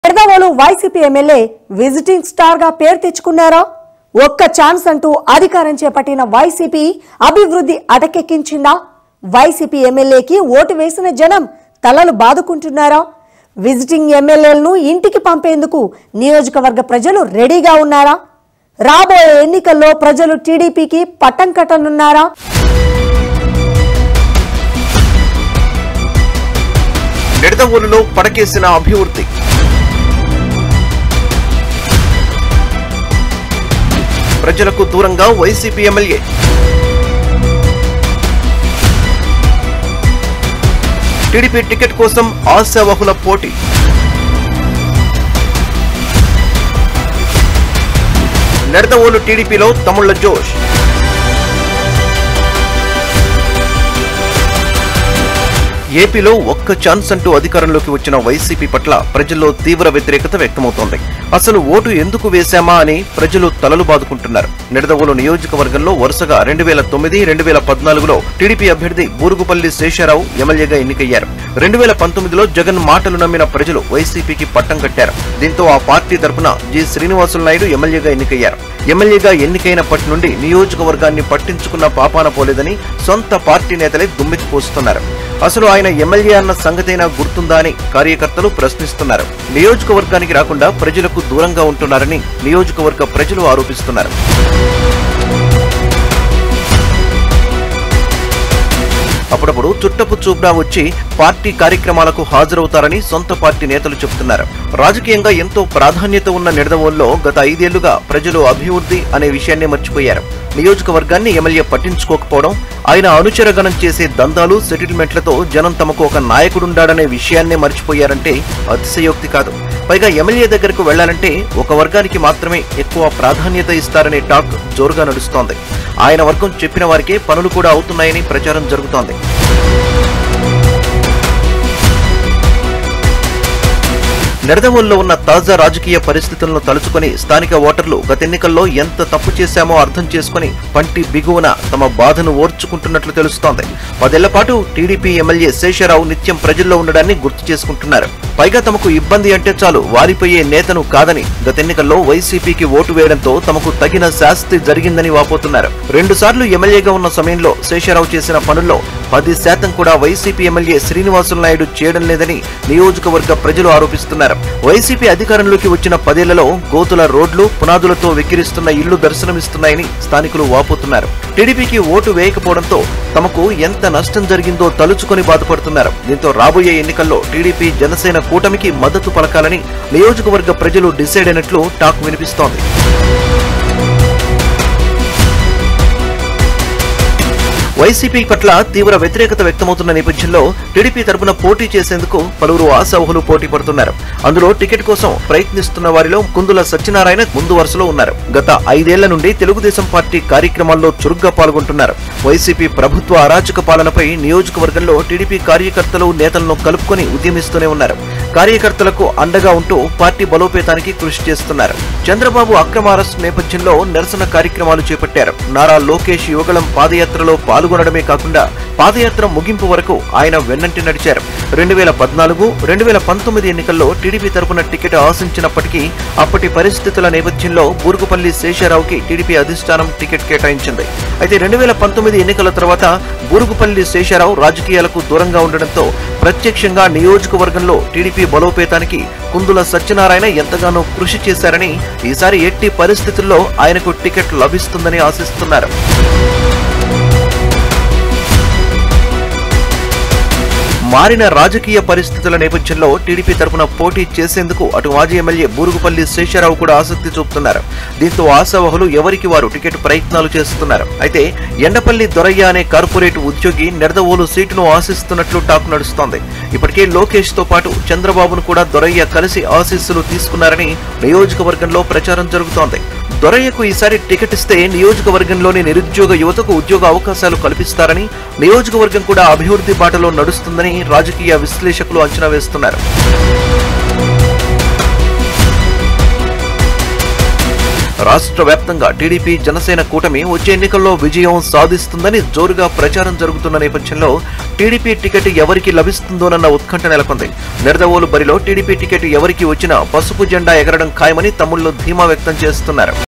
పెడదవోలు YCP MLA visiting star గా పేరు తెచ్చుకున్నారా ఒక్క ఛాన్స్ అంటూ అధికారం చేపట్టిన వైసీపీ అభివృద్ధి అటకెక్కించిందా వైసీపీ ఎమ్మెల్యేకి ఓటు వేసిన జనం తలలు బాదుకుంటున్నారా విజిటింగ్ ఎమ్మెల్యేలను ఇంటికి పంపేందుకు నియోజకవర్గ ప్రజలు రెడీగా ఉన్నారా రాబోయే ఎన్నికల్లో ప్రజలు టీడీపీకి పట్టం కట్టనున్నారా నిడదవోలులో పడకేసిన అభివృద్ధి ప్రజలకు దూరంగా వైసీపీ ఎమ్మెల్యే టీడీపీ టికెట్ కోసం ఆశావహుల పోటీ నిడదవోలు టీడీపీలో తమిళ్ల జోష్ ఏపీలో ఒక్క ఛాన్స్ అంటూ అధికారంలోకి వచ్చిన వైసీపీ పట్ల ప్రజల్లో తీవ్ర వ్యతిరేకత వ్యక్తమవుతోంది అసలు ఓటు ఎందుకు వేశామా అని ప్రజలు తలలు బాదుకుంటున్నారు నిడదవోలు నియోజకవర్గంలో వరుసగా రెండు వేల తొమ్మిది రెండు వేల పద్నాలుగులో టీడీపీ అభ్యర్థి బూరుగుపల్లి శేషారావు ఎమ్మెల్యేగా ఎన్నికయ్యారు రెండు వేల పంతొమ్మిదిలో జగన్ మాటలు నమ్మిన ప్రజలు వైసీపీకి పట్టం కట్టారు దీంతో ఆ పార్టీ తరపున జి శ్రీనివాసులు నాయుడు ఎమ్మెల్యేగా ఎన్నికయ్యారు ఎమ్మెల్యేగా ఎన్నికైనప్పటి నుండి నియోజకవర్గాన్ని పట్టించుకున్న పాపాన పోలేదని సొంత పార్టీ నేతలే దుమ్మెత్తిపోస్తున్నారు అసలు ఆయన ఎమ్మెల్యే అన్న సంగతైనా గుర్తుందా అని కార్యకర్తలు ప్రశ్నిస్తున్నారు నియోజకవర్గానికి రాకుండా ప్రజలకు దూరంగా ఉంటున్నారని నియోజకవర్గ ప్రజలు ఆరోపిస్తున్నారు అప్పుడప్పుడు చుట్టపు చూపుడా వచ్చి పార్టీ కార్యక్రమాలకు హాజరవుతారని సొంత పార్టీ నేతలు చెబుతున్నారు రాజకీయంగా ఎంతో ప్రాధాన్యత ఉన్న నిడదవోల్లో గత ఐదేళ్లుగా ప్రజలు అభివృద్ధి అనే విషయాన్ని మర్చిపోయారు నియోజకవర్గాన్ని ఎమ్మెల్యే పట్టించుకోకపోవడం ఆయన అనుచరగణం చేసే దందాలు సెటిల్మెంట్లతో జనం తమకు ఒక నాయకుడుండాడనే విషయాన్నే మర్చిపోయారంటే అతిశయోక్తి కాదు పైగా ఎమ్మెల్యే దగ్గరకు వెళ్లాలంటే ఒక వర్గానికి మాత్రమే ఎక్కువ ప్రాధాన్యత ఇస్తారనే టాక్ జోరుగా నడుస్తోంది ఆయన వర్గం చెప్పిన వారికే పనులు కూడా అవుతున్నాయని ప్రచారం జరుగుతోంది నిడదవోల్లో ఉన్న తాజా రాజకీయ పరిస్థితులను తలుచుకొని స్థానిక ఓటర్లు గత ఎన్నికల్లో ఎంత తప్పు చేశామో అర్థం చేసుకుని పంటి బిగువన తమ బాధను ఓర్చుకుంటున్నట్లు తెలుస్తోంది పదేళ్ల పాటు టీడీపీ ఎమ్మెల్యే శేషారావు నిత్యం ప్రజల్లో ఉండడాన్ని గుర్తు చేసుకుంటున్నారు పైగా తమకు ఇబ్బంది అంటే చాలు వారిపోయే నేతను కాదని గత ఎన్నికల్లో వైసీపీకి ఓటు వేయడంతో తమకు తగిన శాస్తి జరిగిందని వాపోతున్నారు రెండు సార్లు ఎమ్మెల్యేగా ఉన్న సమయంలో శేషారావు చేసిన పనుల్లో పది శాతం కూడా వైసీపీ ఎమ్మెల్యే శ్రీనివాసులు నాయుడు చేయడం లేదని నియోజకవర్గ ప్రజలు ఆరోపిస్తున్నారు వైసీపీ అధికారంలోకి వచ్చిన పదేళ్లలో గోతుల రోడ్లు పునాదులతో వెక్కిరిస్తున్న ఇళ్లు దర్శనమిస్తున్నాయని స్థానికులు వాపోతున్నారు టీడీపీకి ఓటు వేయకపోవడంతో తమకు ఎంత నష్టం జరిగిందో తలుచుకొని బాధపడుతున్నారు దీంతో రాబోయే ఎన్నికల్లో టీడీపీ జనసేన కూటమికి మద్దతు పలకాలని నియోజకవర్గ ప్రజలు డిసైడ్ అయినట్లు టాక్ వినిపిస్తోంది వైసీపీ పట్ల తీవ్ర వ్యతిరేకత వ్యక్తమవుతున్న నేపథ్యంలో టీడీపీ తరపున పోటీ చేసేందుకు పలువురు ఆశావహులు పోటీ పడుతున్నారు అందులో టికెట్ కోసం ప్రయత్నిస్తున్న వారిలో కుందుల సత్యనారాయణ ముందు వరుసలో ఉన్నారు గత ఐదేళ్ల నుండి తెలుగుదేశం పార్టీ కార్యక్రమాల్లో చురుగ్గా పాల్గొంటున్నారు వైసీపీ ప్రభుత్వ అరాచక పాలనపై నియోజకవర్గంలో టీడీపీ కార్యకర్తలు నేతలను కలుపుకొని ఉద్యమిస్తూనే ఉన్నారు కార్యకర్తలకు అండగా ఉంటూ పార్టీ బలోపేతానికి కృషి చేస్తున్నారు చంద్రబాబు అక్రమ అరెస్ట్ నేపథ్యంలో నిరసన కార్యక్రమాలు చేపట్టారు నారా లోకేష్ యువగళం పాదయాత్రలో పాల్గొనడమే కాకుండా పాదయాత్ర ముగింపు వరకు ఆయన వెన్నంటి నడిచారు రెండు వేల పద్నాలుగు రెండు వేల పంతొమ్మిది ఎన్నికల్లో టీడీపీ తరపున టికెట్ ఆశించినప్పటికీ అప్పటి పరిస్థితుల నేపథ్యంలో బూరుగుపల్లి శేషారావుకి టీడీపీ అధిష్టానం టికెట్ కేటాయించింది అయితే రెండు వేల పంతొమ్మిది ఎన్నికల తర్వాత బూరుగుపల్లి శేషారావు రాజకీయాలకు దూరంగా ఉండడంతో ప్రత్యక్షంగా నియోజకవర్గంలో టీడీపీ బలోపేతానికి కుందుల సత్యనారాయణ ఎంతగానో కృషి చేశారని ఈసారి ఎట్టి పరిస్థితుల్లో ఆయనకు టికెట్ లభిస్తుందని ఆశిస్తున్నారు మారిన రాజకీయ పరిస్థితుల నేపథ్యంలో టీడీపీ తరపున పోటీ చేసేందుకు అటు మాజీ ఎమ్మెల్యే బూరుగుపల్లి శేషారావు కూడా ఆసక్తి చూపుతున్నారు దీంతో ఆశావహులు ఎవరికి వారు టికెట్ ప్రయత్నాలు చేస్తున్నారు అయితే ఎండపల్లి దొరయ్య అనే కార్పొరేట్ ఉద్యోగి నెడదవోలు సీటును ఆశిస్తున్నట్లు టాక్ నడుస్తోంది ఇప్పటికే లోకేష్ తో పాటు చంద్రబాబును కూడా దొరయ్య కలిసి ఆశీస్సులు తీసుకున్నారని నియోజకవర్గంలో ప్రచారం జరుగుతోంది దొరయ్యకు ఈసారి టికెట్ ఇస్తే నియోజకవర్గంలోని నిరుద్యోగ యువతకు ఉద్యోగ అవకాశాలు కల్పిస్తారని నియోజకవర్గం కూడా అభివృద్ధి బాటలో నడుస్తుందని రాజకీయ విశ్లేషకులు అంచనా వేస్తున్నారు రాష్ట్ర వ్యాప్తంగా టీడీపీ జనసేన కూటమి వచ్చే ఎన్నికల్లో విజయం సాధిస్తుందని జోరుగా ప్రచారం జరుగుతున్న నేపథ్యంలో టీడీపీ టికెట్ ఎవరికి లభిస్తుందోనన్న ఉత్కంఠ నెలకొంది నిడదవోలు బరిలో టీడీపీ టికెట్ ఎవరికి వచ్చినా పసుపు జెండా ఎగరడం ఖాయమని తమ్ముళ్లు ధీమా వ్యక్తం చేస్తున్నారు